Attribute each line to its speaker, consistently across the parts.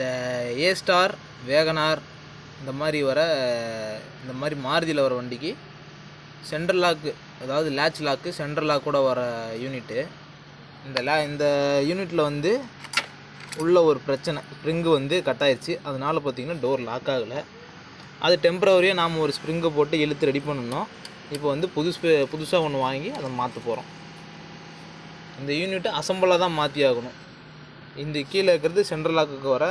Speaker 1: இந்த ஏ star Wagon R இந்த மாதிரி வர இந்த மாதிரி மாருதியில் வர வண்டிக்கு சென்ட்ரல் லாக்கு அதாவது லேட்ச் லாக்கு சென்ட்ரல் லாக்கோட வர யூனிட்டு இந்த லே இந்த யூனிட்டில் வந்து உள்ள ஒரு பிரச்சனை ஸ்ப்ரிங்கு வந்து கட் ஆயிடுச்சு அதனால பார்த்தீங்கன்னா டோர் லாக் ஆகலை அது டெம்பரவரியாக நாம் ஒரு ஸ்ப்ரிங்கை போட்டு இழுத்து ரெடி பண்ணணும் இப்போ வந்து புதுசு புதுசாக ஒன்று வாங்கி அதை மாற்ற போகிறோம் இந்த யூனிட்டை அசம்பிளாக தான் மாற்றி ஆகணும் இந்த கீழே இருக்கிறது சென்ட்ரல் லாக்குக்கு வர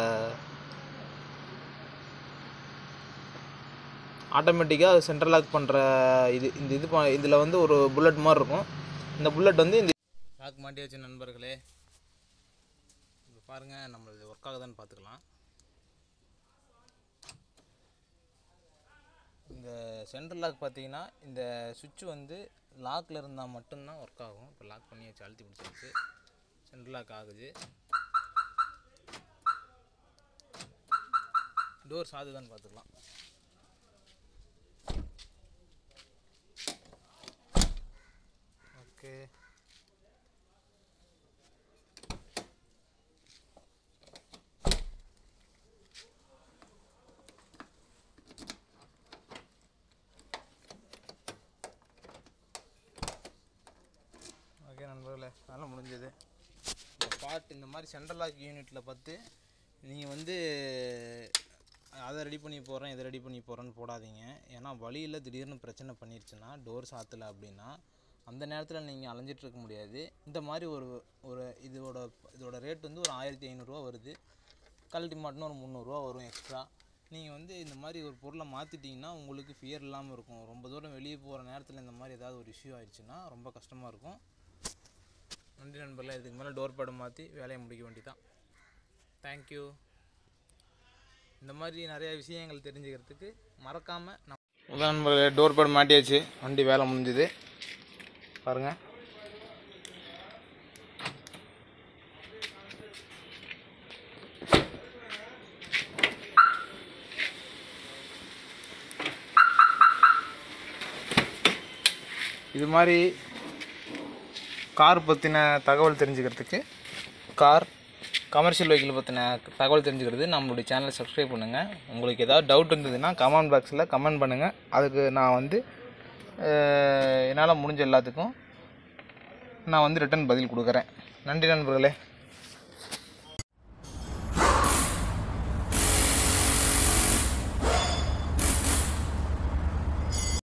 Speaker 1: ஆட்டோமேட்டிக்காக சென்ட்ரல் லாக் பண்ணுற இது இந்த இது இதில் வந்து ஒரு புல்லட் மாதிரி இருக்கும் இந்த புல்லட் வந்து இந்த லாக் மாட்டியாச்சு நண்பர்களே இப்போ பாருங்கள் நம்மளது ஒர்க் ஆகுதான்னு பார்த்துக்கலாம் இந்த சென்ட்ரல் லாக் பார்த்தீங்கன்னா இந்த சுவிட்ச் வந்து லாக்கில் இருந்தால் மட்டும்தான் ஒர்க் ஆகும் இப்போ லாக் பண்ணி வச்சு அழுத்தி பிடிச்சிருச்சு சென்ட்ரல் லாக் ஆகுது டோர் சாதுதான்னு பார்த்துக்கலாம் ஓகே ஓகே நண்பர்களே வேலை முடிஞ்சது இந்த பார்ட் இந்த மாதிரி சென்ட்ரல் லாக் யூனிட்டில் பார்த்து நீங்கள் வந்து அதை ரெடி பண்ணி போடுறேன் இதை ரெடி பண்ணி போடுறேன்னு போடாதீங்க ஏன்னா வழியில் திடீர்னு பிரச்சனை பண்ணிருச்சுன்னா டோர் சாத்தலை அப்படின்னா அந்த நேரத்தில் நீங்கள் அலைஞ்சிட்டு இருக்க முடியாது இந்த மாதிரி ஒரு ஒரு இதோட இதோட ரேட் வந்து ஒரு ஆயிரத்தி ஐநூறுரூவா வருது கழட்டி மாட்டினா ஒரு முந்நூறுரூவா வரும் எக்ஸ்ட்ரா நீங்கள் வந்து இந்த மாதிரி ஒரு பொருளை மாற்றிட்டிங்கன்னா உங்களுக்கு ஃபியர் இல்லாமல் இருக்கும் ரொம்ப தூரம் வெளியே போகிற நேரத்தில் இந்த மாதிரி ஏதாவது ஒரு இஷ்யூ ஆயிடுச்சுன்னா ரொம்ப கஷ்டமாக இருக்கும் நன்றி நண்பர்களே இதுக்கு மேலே டோர் பேடை மாற்றி வேலையை முடிக்க வேண்டியதான் தேங்க்யூ இந்த மாதிரி நிறைய விஷயங்கள் தெரிஞ்சுக்கிறதுக்கு மறக்காமல் நம்ம உதான் நண்பர்களே டோர் பேட் மாட்டியாச்சு வண்டி வேலை முடிஞ்சுது பாருங்கள் இது மாதிரி கார் பற்றின தகவல் தெரிஞ்சுக்கிறதுக்கு கார் கமர்ஷியல் வெஹிக்கிள் பற்றின தகவல் தெரிஞ்சுக்கிறது நம்மளுடைய சேனலை சப்ஸ்கிரைப் பண்ணுங்கள் உங்களுக்கு ஏதாவது டவுட் இருந்ததுன்னா கமெண்ட் பாக்ஸில் கமெண்ட் பண்ணுங்கள் அதுக்கு நான் வந்து என்னால் முடிஞ்ச எல்லாத்துக்கும் நான் வந்து ரிட்டன் பதில் கொடுக்குறேன் நன்றி நண்பர்களே